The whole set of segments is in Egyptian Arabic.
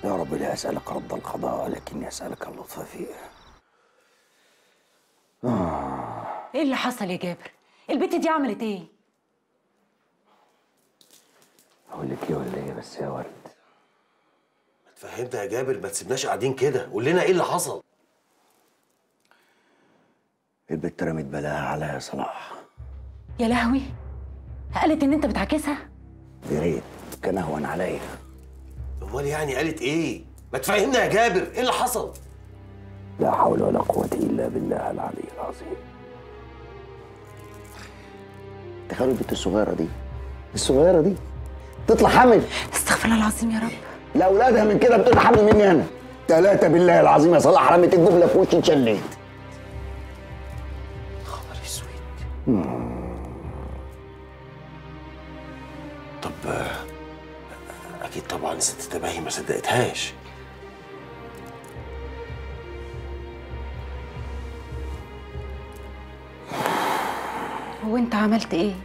يا رب لا أسألك رد القضاء لكني أسألك اللطف فيه ايه اللي حصل يا جابر البت دي عملت ايه أقول لك إيه ولا إيه بس يا ورد فهمت يا جابر ما تسيبناش قاعدين كده قول لنا ايه اللي حصل البت رمت بلاها عليا يا صلاح يا لهوي قالت ان انت بتعاكسها يا ريت كان أهون عليا امال يعني قالت ايه ما تفهمنا يا جابر ايه اللي حصل لا حول ولا قوة إلا بالله العلي العظيم تخيلوا البنت الصغيرة دي الصغيرة دي تطلع حامل استغفر الله العظيم يا رب لأولادها من كده بتطلع حامل مني أنا ثلاثة بالله العظيم يا صلاح رميت الجملة في وشي اتشليت خبر اسود طب آه، اكيد طبعا ست تباهي ما صدقتهاش هو انت عملت ايه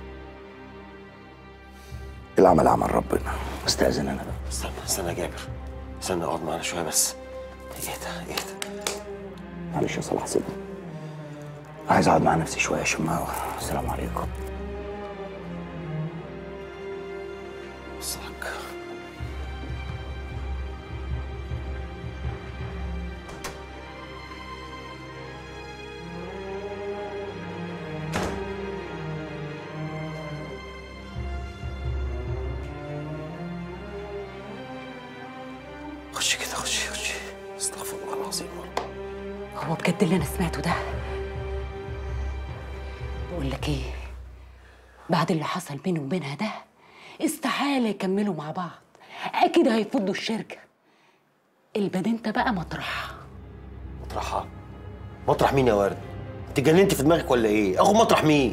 العمل عمل ربنا استأذن أنا بقى استنى استنى يا جابر استنى اقعد معانا شويه بس اهدى اهدى معلش يا صلاح سيبني عايز أقعد مع نفسي شوية يا شماوة السلام عليكم وصلك خش كده خش خش استغفر الله العظيم والله هو بجد اللي انا سمعته ده بقول لك ايه بعد اللي حصل بيني وبينها ده استحاله يكملوا مع بعض اكيد هيفضوا الشركه الباد انت بقى مطرحها مطرحها مطرح مين يا ورد؟ انت جننتي في دماغك ولا ايه؟ اخد مطرح مين؟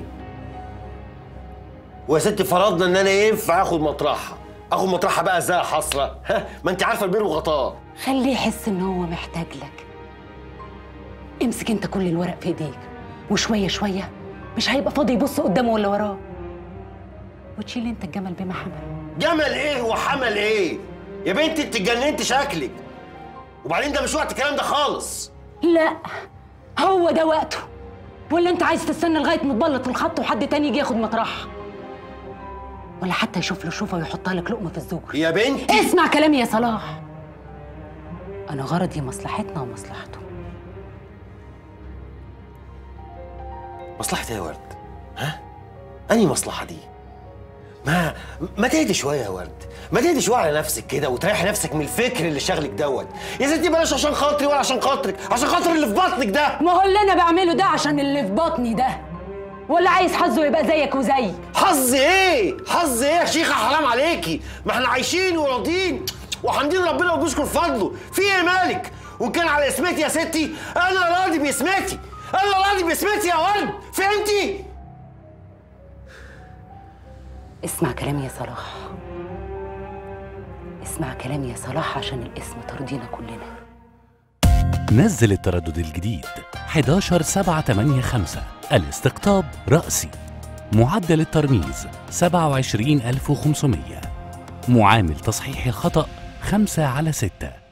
ويا ستي فرضنا ان انا ينفع اخد مطرحها اخد مطرحها بقى ازاي يا حسره؟ ها ما انت عارفه البير وغطاه خليه يحس ان هو محتاج لك امسك انت كل الورق في ايديك وشويه شويه مش هيبقى فاضي يبص قدامه ولا وراه وتشيل انت الجمل بما حمل جمل ايه وحمل ايه؟ يا بنتي انت اتجننتي شكلك وبعدين ده مش وقت الكلام ده خالص لا هو ده وقته ولا انت عايز تستنى لغايه ما تبلط الخط وحد تاني يجي ياخد مطرحها ولا حتى يشوف له شوفه ويحطها لك لقمه في الزور يا بنتي اسمع كلامي يا صلاح انا غرضي مصلحتنا ومصلحته مصلحة ايه يا ورد؟ ها؟ أنهي مصلحة دي؟ ما ما تهدي شوية يا ورد، ما تهدي شوية على نفسك كده وتريحي نفسك من الفكر اللي شاغلك دوت، يا ستي بلاش عشان خاطري ولا عشان خاطرك، عشان خاطر اللي في بطنك ده، ما هو اللي انا بعمله ده عشان اللي في بطني ده ولا عايز حظه يبقى زيك وزي حظ ايه؟ حظ ايه يا شيخة حرام عليكي؟ ما احنا عايشين وراضيين وحامدين ربنا وبنشكر فضله، في ايه مالك؟ وإن كان على اسمتي يا ستي أنا راضي باسمتي، أنا راضي باسمتي يا ورد، فهمتي؟ اسمع كلامي يا صلاح اسمع كلامي يا صلاح عشان الاسم ترضينا كلنا نزل التردد الجديد 11785 الاستقطاب رأسي معدل الترميز 27500 معامل تصحيح الخطأ 5 على 6